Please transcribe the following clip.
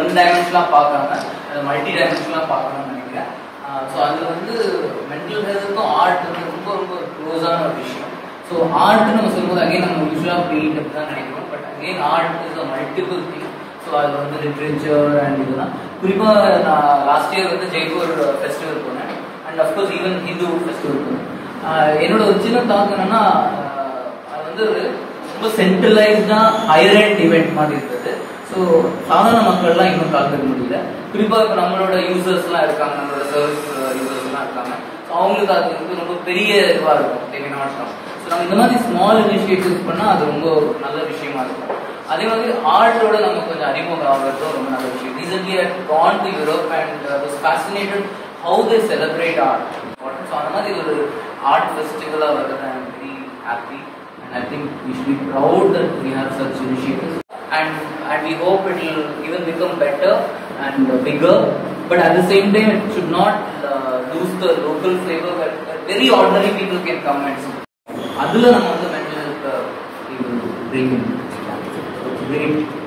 one டைமென்ஷனாக பார்க்காம அதை multi டைமென்ஷனாக பார்க்கணும்னு நினைக்கிறேன் ஸோ அதில் வந்து மென்டல் ஹெல்த்துக்கும் ஆர்ட் வந்து ரொம்ப ரொம்ப க்ளோஸான ஒரு விஷயம் ஸோ ஆர்ட் நம்ம சொல்லும்போது அகைன் நம்ம யூஸ்வலாக பெயிண்ட் அப்படி தான் நினைக்கிறோம் but again art is a multiple thing so அது வந்து லிட்ரேச்சர் அண்ட் இதெல்லாம் குறிப்பாக நான் லாஸ்ட் இயர் வந்து ஜெய்ப்பூர் ஃபெஸ்டிவல் போனேன் and of course even Hindu festival போனேன் ஆஹ் என்னோட ஒரு சின்ன தாக்கம் என்னன்னா ஆஹ் அது வந்து ஒரு ரொம்ப சென்ட்ரலைஸ்டா ஹையர் அண்ட் இவெண்ட் மாதிரி இருந்தது ஸோ சாதாரண மக்கள்லாம் இன்னும் கலந்துக்க முடியல குறிப்பாக இப்போ நம்மளோட யூசர்ஸ்லாம் இருக்காங்க நம்மளோட சர்வீஸ் யூசர்ஸ்லாம் இருக்காங்க ஸோ அவங்களுக்கு அது வந்து ரொம்ப பெரிய இதுவாக இருக்கும் தேவை நாட்டம் ஸோ நம்ம இந்த மாதிரி ஸ்மால் இனிஷியேட்டிவ்ஸ் பண்ணால் அது ரொம்ப நல்ல விஷயமா இருக்கும் அதே மாதிரி ஆர்ட்டோட நம்ம கொஞ்சம் அறிமுகம் ஆகிறதும் ரொம்ப நல்ல விஷயம் recently I gone to Europe and was fascinated how they celebrate art so அந்த மாதிரி ஒரு ஆர்ட் ஃபெஸ்டிவலாக வருது I am very happy and I think we should be proud that we have such initiatives and and we hope it will even become better and bigger but at the same time it should not lose the local flavour but very ordinary people can come and அதில் நம்ம வந்து mental health great